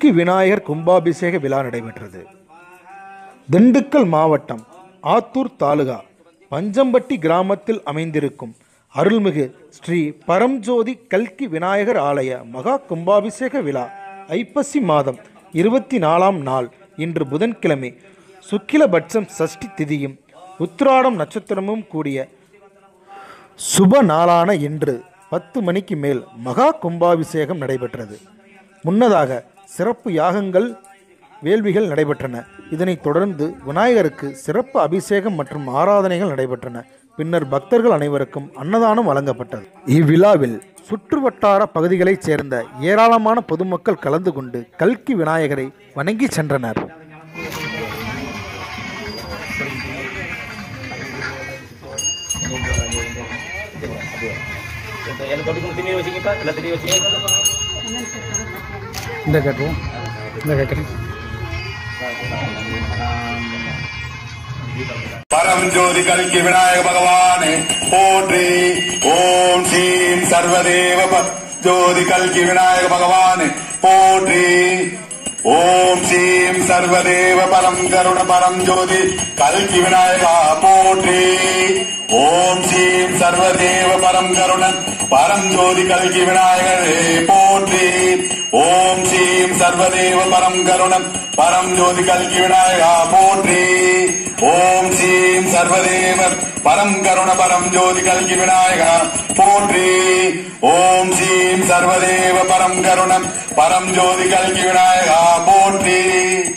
கல்கி விநாயகர் கும்பாபிஷேக விழா நடைபெற்றது திண்டுக்கல் மாவட்டம் ஆத்தூர் தாலுகா பஞ்சம்பட்டி கிராமத்தில் அமைந்திருக்கும் அருள்மிகு ஸ்ரீ பரம்ஜோதி கல்கி விநாயகர் ஆலய மகா கும்பாபிஷேக விழா ஐப்பசி மாதம் இருபத்தி நாலாம் நாள் இன்று புதன்கிழமை சுக்கிலபட்சம் சஷ்டி திதியும் உத்திராடம் நட்சத்திரமும் கூடிய சுப நாளான இன்று பத்து மணிக்கு மேல் மகா கும்பாபிஷேகம் நடைபெற்றது முன்னதாக சிறப்பு யாகங்கள் வேள்விகள் நடைபெற்றன இதனைத் தொடர்ந்து விநாயகருக்கு சிறப்பு அபிஷேகம் மற்றும் ஆராதனைகள் நடைபெற்றன பின்னர் பக்தர்கள் அனைவருக்கும் அன்னதானம் வழங்கப்பட்டது இவ்விழாவில் சுற்றுவட்டார பகுதிகளைச் சேர்ந்த ஏராளமான பொதுமக்கள் கலந்து கொண்டு கல்கி விநாயகரை வணங்கி சென்றனர் எனக்கு தொட்டு திரும்பி வச்சுக்கப்பா இல்லை திரும்பி வச்சுக்க இந்த கேட்போம் இந்த கேட்குறேன் பரம் ஜோதி கல்கி விநாயக பகவானே போற்றி ஓம் ஸ்ரீம் சர்வதேவ ப- ஜோதி கல்கி விநாயக பகவானே போற்றி ஓம் ஸ்ரீம் சர்வதேவ பரம் கருண பரம் ஜோதி கல்கி விநாயகா போற்றி ஓம் ஸ்ரீம் சர்வதேவ பரம் கருண பரம் ஜோதி கல்கி விநாயகரே போற்றி ஓம் ஸ்ரீம் சர்வதேவ பரம் கருணம் பரம் ஜோதி கல்கி விநாயகா போற்றி ஓம் ஸ்ரீம் சர்வதேவ பரம் கருண பரம் ஜோதி கல்கி விநாயகா போற்றி ஓம் ஸ்ரீம் சர்வதேவ பரம் கருணம் பரம் ஜோதி கல்கி விநாயகா போற்றி